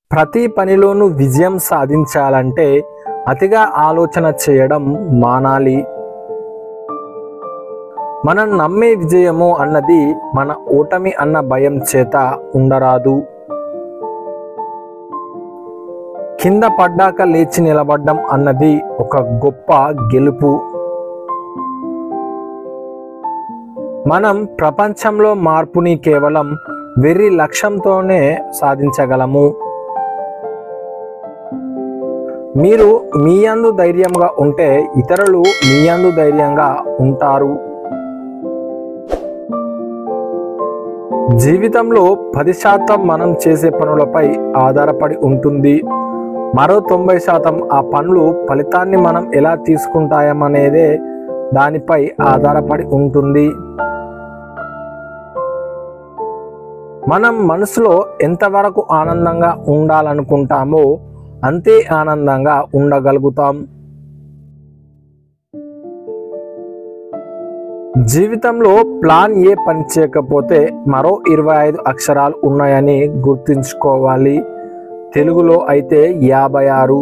ప్రతి పనిలోనూ విజయం సాధించాలంటే అతిగా ఆలోచన చేయడం మానాలి మనం నమ్మే విజయము అన్నది మన ఓటమి అన్న భయం చేత ఉండరాదు కింద పడ్డాక లేచి నిలబడ్డం అన్నది ఒక గొప్ప గెలుపు మనం ప్రపంచంలో మార్పుని కేవలం వెర్రి లక్ష్యంతోనే సాధించగలము మీరు మీ అందు ధైర్యంగా ఉంటే ఇతరులు మీ అందు ధైర్యంగా ఉంటారు జీవితంలో పది శాతం మనం చేసే పనులపై ఆధారపడి ఉంటుంది మరో తొంభై శాతం ఆ పనులు ఫలితాన్ని మనం ఎలా తీసుకుంటామనేదే దానిపై ఆధారపడి ఉంటుంది మనం మనసులో ఎంతవరకు ఆనందంగా ఉండాలనుకుంటామో అంతే ఆనందంగా ఉండగలుగుతాం జీవితంలో ప్లాన్ ఏ పని చేయకపోతే మరో ఇరవై ఐదు అక్షరాలు ఉన్నాయని గుర్తుంచుకోవాలి తెలుగులో అయితే యాభై ఆరు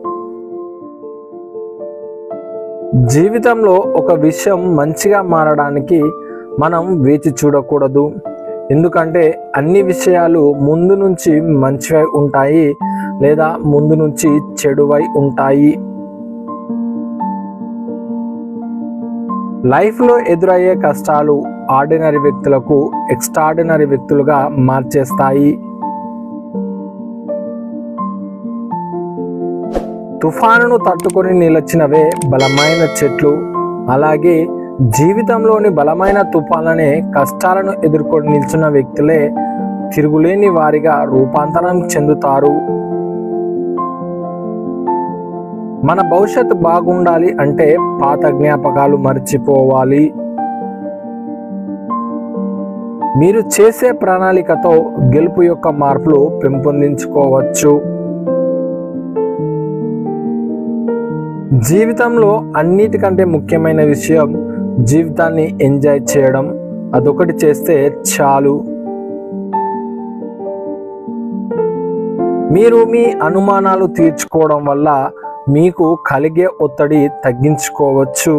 జీవితంలో ఒక విషయం మంచిగా మారడానికి మనం వేచి చూడకూడదు ఎందుకంటే అన్ని విషయాలు ముందు నుంచి మంచివై ఉంటాయి లేదా ముందు నుంచి చెడువై ఉంటాయి లైఫ్లో ఎదురయ్యే కష్టాలు ఆర్డినరీ వ్యక్తులకు ఎక్స్ట్రాడినరీ వ్యక్తులుగా మార్చేస్తాయి తుఫానును తట్టుకొని నిలచినవే బలమైన చెట్లు అలాగే జీవితంలోని బలమైన తుఫాన్లనే కష్టాలను ఎదుర్కొని నిల్చున్న వ్యక్తులే తిరుగులేని వారిగా రూపాంతరం చెందుతారు మన భవిష్యత్తు బాగుండాలి అంటే పాత జ్ఞాపకాలు మర్చిపోవాలి మీరు చేసే ప్రణాళికతో గెలుపు యొక్క మార్పులు పెంపొందించుకోవచ్చు జీవితంలో అన్నిటికంటే ముఖ్యమైన విషయం జీవితాన్ని ఎంజాయ్ చేయడం అదొకటి చేస్తే చాలు మీరు మీ అనుమానాలు తీర్చుకోవడం వల్ల మీకు కలిగే ఒత్తిడి తగ్గించుకోవచ్చు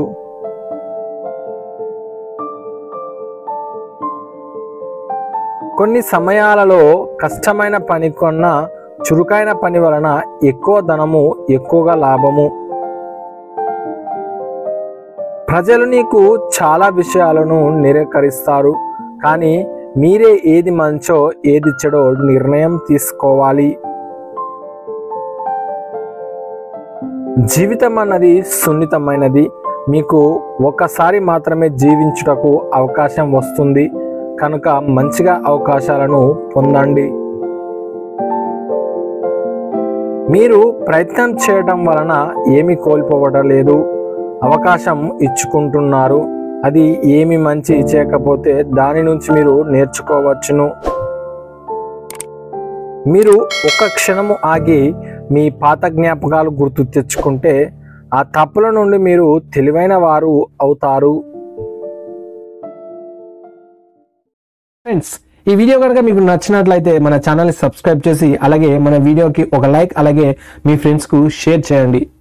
కొన్ని సమయాలలో కష్టమైన పని కన్నా చురుకైన పని వలన ఎక్కువ ధనము ఎక్కువగా లాభము ప్రజలు నీకు చాలా విషయాలను నిరాకరిస్తారు కానీ మీరే ఏది మంచో ఏది చెడో నిర్ణయం తీసుకోవాలి జీవితం అన్నది సున్నితమైనది మీకు ఒక్కసారి మాత్రమే జీవించుటకు అవకాశం వస్తుంది కనుక మంచిగా అవకాశాలను పొందండి మీరు ప్రయత్నం చేయడం వలన ఏమి కోల్పోవడం లేదు అవకాశం ఇచ్చుకుంటున్నారు అది ఏమి మంచి చేయకపోతే దాని నుంచి మీరు నేర్చుకోవచ్చును మీరు ఒక క్షణము ఆగి మీ పాత జ్ఞాపకాలు గుర్తు తెచ్చుకుంటే ఆ తప్పుల నుండి మీరు తెలివైన వారు అవుతారు ఫ్రెండ్స్ ఈ వీడియో కనుక మీకు నచ్చినట్లయితే మన ఛానల్ని సబ్స్క్రైబ్ చేసి అలాగే మన వీడియోకి ఒక లైక్ అలాగే మీ ఫ్రెండ్స్కు షేర్ చేయండి